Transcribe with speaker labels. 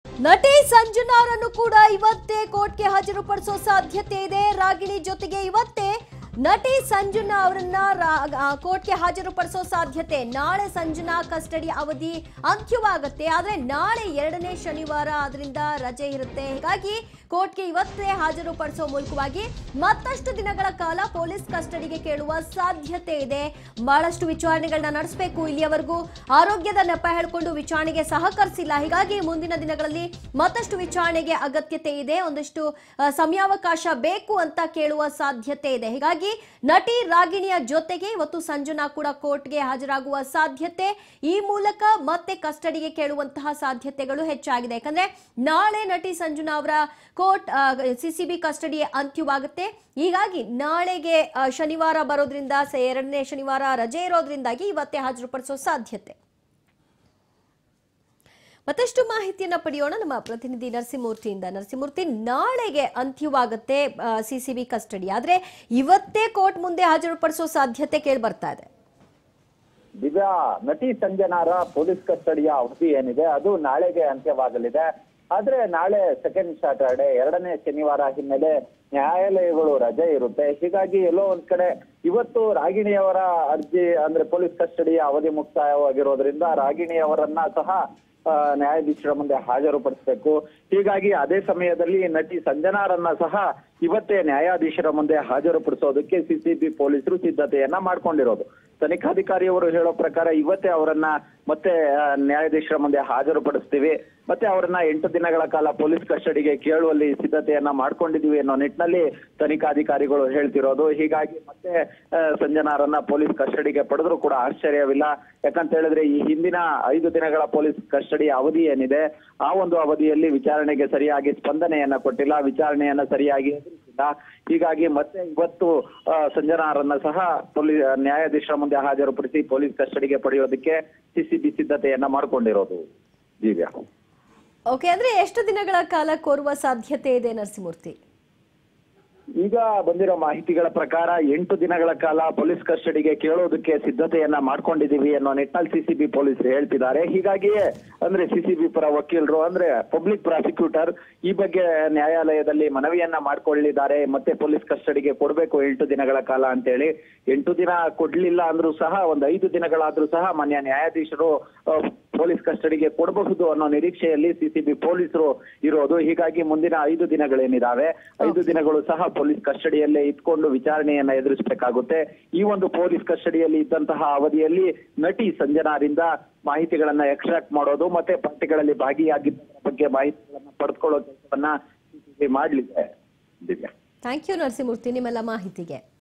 Speaker 1: ನಟಿ ಸಂಜನಾ ಅವರನ್ನು ಕೂಡ ಇವತ್ತೇ ಕೋರ್ಟ್ಗೆ ಹಾಜರುಪಡಿಸೋ ಸಾಧ್ಯತೆ ಇದೆ ರಾಗಿಣಿ ಜೊತೆಗೆ ಇವತ್ತೇ ನಟಿ ಸಂಜನಾ ಅವರನ್ನ ರಾ- ಆ, ಕೋರ್ಟ್ಗೆ ಹಾಜರುಪಡಿಸೋ ಸಾಧ್ಯತೆ ನಾಳೆ ಸಂಜನಾ ಕಸ್ಟಡಿ ಅವಧಿ ಅಂತ್ಯವಾಗುತ್ತೆ ಆದ್ರೆ ನಾಳೆ ಎರಡನೇ ಶನಿವಾರ ಅದರಿಂದ ರಜೆ ಇರುತ್ತೆ ಹೀಗಾಗಿ ಕೋರ್ಟ್ಗೆ ಇವತ್ತೇ ಹಾಜರುಪಡಿಸೋ ಮೂಲಕವಾಗಿ ಮತ್ತಷ್ಟು ದಿನಗಳ ಕಾಲ ಪೊಲೀಸ್ ಕಸ್ಟಡಿಗೆ ಕೇಳುವ ಸಾಧ್ಯತೆ ಇದೆ ಬಹಳಷ್ಟು ವಿಚಾರಣೆಗಳನ್ನ ನಡೆಸಬೇಕು ಇಲ್ಲಿಯವರೆಗೂ ಆರೋಗ್ಯದ ನೆಪ ಹೇಳ್ಕೊಂಡು ವಿಚಾರಣೆಗೆ ಸಹಕರಿಸಿಲ್ಲ ಹೀಗಾಗಿ ಮುಂದಿನ ದಿನಗಳಲ್ಲಿ ಮತ್ತಷ್ಟು ವಿಚಾರಣೆಗೆ ಅಗತ್ಯತೆ ಇದೆ ಒಂದಷ್ಟು ಆ, ಸಮಯಾವಕಾಶ ಬೇಕು ಅಂತ ಕೇಳುವ ಸಾಧ್ಯತೆ ಇದೆ ಹೀಗಾಗಿ ನಟಿ ರಾಗಿಣಿಯ ಜೊತೆಗೆ ಇವತ್ತು ಸಂಜನಾ ಕೂಡ ಕೋರ್ಟ್ಗೆ ಹಾಜರಾಗುವ ಸಾಧ್ಯತೆ ಈ ಮೂಲಕ ಮತ್ತೆ ಕಸ್ಟಡಿಗೆ ಕೇಳುವಂತಹ ಸಾಧ್ಯತೆಗಳು ಹೆಚ್ಚಾಗಿದೆ ಯಾಕಂದ್ರೆ ನಾಳೆ ನಟಿ ಸಂಜನಾ ಅವರ ಕೋರ್ಟ್ ಸಿಸಿಬಿ ಕಸ್ಟಡಿ ಅಂತ್ಯವಾಗುತ್ತೆ ಹೀಗಾಗಿ ನಾಳೆಗೆ ಆ, ಶನಿವಾರ ಬರೋದ್ರಿಂದ ಸ- ಎರಡನೇ ಶನಿವಾರ ರಜೆ ಇರೋದ್ರಿಂದಾಗಿ ಇವತ್ತೇ ಹಾಜರುಪಡಿಸೋ ಸಾಧ್ಯತೆ ಮತ್ತಷ್ಟು ಮಾಹಿತಿಯನ್ನ ಪಡೆಯೋಣ ನಮ್ಮ ಪ್ರತಿನಿಧಿ ನರಸಿಂಹಮೂರ್ತಿಯಿಂದ ನರಸಿಂಹಮೂರ್ತಿ ನಾಳೆಗೆ ಅಂತ್ಯವಾಗುತ್ತೆ ಸಿಸಿಬಿ ಕಸ್ಟಡಿ ಆದ್ರೆ ಇವತ್ತೇ ಕೋರ್ಟ್ ಮುಂದೆ ಹಾಜರುಪಡಿಸೋ ಸಾಧ್ಯತೆ ಕೇಳಿ ಬರ್ತಾ ಇದೆ
Speaker 2: ದಿವ್ಯಾ ನಟಿ ಸಂಜನಾರ ಪೊಲೀಸ್ ಕಸ್ಟಡಿಯ ಅವಧಿ ಏನಿದೆ ಅದು ನಾಳೆಗೆ ಅಂತ್ಯವಾಗಲಿದೆ ಆದ್ರೆ ನಾಳೆ ಸೆಕೆಂಡ್ ಸ್ಯಾಟರ್ಡೆ ಎರಡನೇ ಶನಿವಾರ ಹಿನ್ನೆಲೆ ನ್ಯಾಯಾಲಯಗಳು ರಜೆ ಇರುತ್ತೆ ಹೀಗಾಗಿ ಎಲ್ಲೋ ಒಂದ್ ಕಡೆ ಇವತ್ತು ರಾಗಿಣಿಯವರ ಅರ್ಜಿ ಅಂದ್ರೆ ಪೊಲೀಸ್ ಕಸ್ಟಡಿಯ ಅವಧಿ ಮುಕ್ತಾಯವಾಗಿರೋದ್ರಿಂದ ರಾಗಿಣಿಯವರನ್ನ ಸಹ ಆ, ನ್ಯಾಯಾಧೀಶರ ಮುಂದೆ ಹಾಜರುಪಡಿಸಬೇಕು ಹೀಗಾಗಿ ಅದೇ ಸಮಯದಲ್ಲಿ ನಟಿ ಸಂಜನಾರನ್ನ ಸಹ ಇವತ್ತೇ ನ್ಯಾಯಾಧೀಶರ ಮುಂದೆ ಹಾಜರುಪಡಿಸೋದಕ್ಕೆ ಸಿಸಿಬಿ ಪೊಲೀಸರು ಸಿದ್ಧತೆಯನ್ನ ಮಾಡ್ಕೊಂಡಿರೋದು ತನಿಖಾಧಿಕಾರಿಯವರು ಹೇಳೋ ಪ್ರಕಾರ ಇವತ್ತೇ ಅವರನ್ನ ಮತ್ತೆ ಆ, ನ್ಯಾಯಾಧೀಶರ ಮುಂದೆ ಹಾಜರುಪಡಿಸ್ತೀವಿ ಮತ್ತೆ ಅವರನ್ನ ಎಂಟು ದಿನಗಳ ಕಾಲ ಪೊಲೀಸ್ ಕಸ್ಟಡಿಗೆ ಕೇಳುವಲ್ಲಿ ಸಿದ್ಧತೆಯನ್ನ ಮಾಡ್ಕೊಂಡಿದೀವಿ ಅನ್ನೋ ನಿಟ್ಟಿನಲ್ಲಿ ತನಿಖಾಧಿಕಾರಿಗಳು ಹೇಳ್ತಿರೋದು ಹೀಗಾಗಿ ಮತ್ತೆ ಆ, ಸಂಜನಾರನ್ನ ಪೊಲೀಸ್ ಕಸ್ಟಡಿಗೆ ಪಡೆದ್ರು ಕೂಡ ಆಶ್ಚರ್ಯವಿಲ್ಲ ಯಾಕಂತ ಹೇಳಿದ್ರೆ ಈ ಹಿಂದಿನ ಐದು ದಿನಗಳ ಪೊಲೀಸ್ ಕಸ್ಟಡಿ ಅವಧಿ ಏನಿದೆ ಆ ಒಂದು ಅವಧಿಯಲ್ಲಿ ವಿಚಾರಣೆಗೆ ಸರಿಯಾಗಿ ಸ್ಪಂದನೆಯನ್ನ ಕೊಟ್ಟಿಲ್ಲ ವಿಚಾರಣೆಯನ್ನ ಸರಿಯಾಗಿ ಎದುರಿಸಿಲ್ಲ ಹೀಗಾಗಿ ಮತ್ತೆ ಇವತ್ತು ಆ, ಸಂಜನಾರನ್ನ ಸಹ ಪೊಲೀಸ್ ನ್ಯಾಯಾಧೀಶರ ಮುಂದೆ ಹಾಜರುಪಡಿಸಿ ಪೊಲೀಸ್ ಕಸ್ಟಡಿಗೆ ಪಡೆಯೋದಕ್ಕೆ ಸಿಸಿಬಿ ಸಿದ್ಧತೆಯನ್ನ ಮಾಡ್ಕೊಂಡಿರೋದು ದಿವ್ಯಾ
Speaker 1: ಓಕೆ ಅಂದ್ರೆ ಎಷ್ಟು ದಿನಗಳ ಕಾಲ ಕೋರುವ ಸಾಧ್ಯತೆ ಇದೆ ನರಸಿಂಹಮೂರ್ತಿ
Speaker 2: ಈಗ ಬಂದಿರೋ ಮಾಹಿತಿಗಳ ಪ್ರಕಾರ ಎಂಟು ದಿನಗಳ ಕಾಲ ಪೊಲೀಸ್ ಕಸ್ಟಡಿಗೆ ಕೇಳೋದಕ್ಕೆ ಸಿದ್ಧತೆಯನ್ನ ಮಾಡ್ಕೊಂಡಿದೀವಿ ಅನ್ನೋ ನಿಟ್ಟಿನಲ್ಲಿ ಸಿಸಿಬಿ ಪೊಲೀಸರು ಹೇಳ್ತಿದ್ದಾರೆ ಹೀಗಾಗಿಯೇ ಅಂದ್ರೆ ಸಿಸಿಬಿ ಪರ ವಕೀಲರು ಅಂದ್ರೆ ಪಬ್ಲಿಕ್ ಪ್ರಾಸಿಕ್ಯೂಟರ್ ಈ ಬಗ್ಗೆ ನ್ಯಾಯಾಲಯದಲ್ಲಿ ಮನವಿಯನ್ನ ಮಾಡ್ಕೊಳ್ಳಿದ್ದಾರೆ ಮತ್ತೆ ಪೊಲೀಸ್ ಕಸ್ಟಡಿಗೆ ಕೊಡ್ಬೇಕು ಎಂಟು ದಿನಗಳ ಕಾಲ ಅಂತೇಳಿ ಎಂಟು ದಿನ ಕೊಡ್ಲಿಲ್ಲ ಅಂದ್ರೂ ಸಹ ಒಂದ್ ಐದು ದಿನಗಳಾದ್ರೂ ಸಹ ಮಾನ್ಯ ನ್ಯಾಯಾಧೀಶರು ಆ, ಪೊಲೀಸ್ ಕಸ್ಟಡಿಗೆ ಕೊಡಬಹುದು ಅನ್ನೋ ನಿರೀಕ್ಷೆಯಲ್ಲಿ ಸಿಸಿಬಿ ಪೊಲೀಸರು ಇರೋದು ಹೀಗಾಗಿ ಮುಂದಿನ ಐದು ದಿನಗಳೇನಿದಾವೆ ಐದು ದಿನಗಳು ಸಹ ಪೊಲೀಸ್ ಕಸ್ಟಡಿಯಲ್ಲೇ ಇಟ್ಕೊಂಡು ವಿಚಾರಣೆಯನ್ನ ಎದುರಿಸಬೇಕಾಗುತ್ತೆ ಈ ಒಂದು ಪೊಲೀಸ್ ಕಸ್ಟಡಿಯಲ್ಲಿ ಇದ್ದಂತಹ ಅವಧಿಯಲ್ಲಿ ನಟಿ ಸಂಜನಾರಿಂದ ಮಾಹಿತಿಗಳನ್ನ ಎಕ್ಸ್ಟ್ರಾಕ್ಟ್ ಮಾಡೋದು ಮತ್ತೆ ಪಾರ್ಟಿಗಳಲ್ಲಿ ಭಾಗಿಯಾಗಿದ್ದರ ಬಗ್ಗೆ ಮಾಹಿತಿಗಳನ್ನ ಪಡೆದುಕೊಳ್ಳೋ ಕೆಲಸವನ್ನ ಸಿಸಿಬಿ ಮಾಡ್ಲಿದೆ ದಿವ್ಯಾ
Speaker 1: ಥ್ಯಾಂಕ್ ಯು ನರಸಿಂಹಮೂರ್ತಿ ನಿಮ್ಮೆಲ್ಲ ಮಾಹಿತಿಗೆ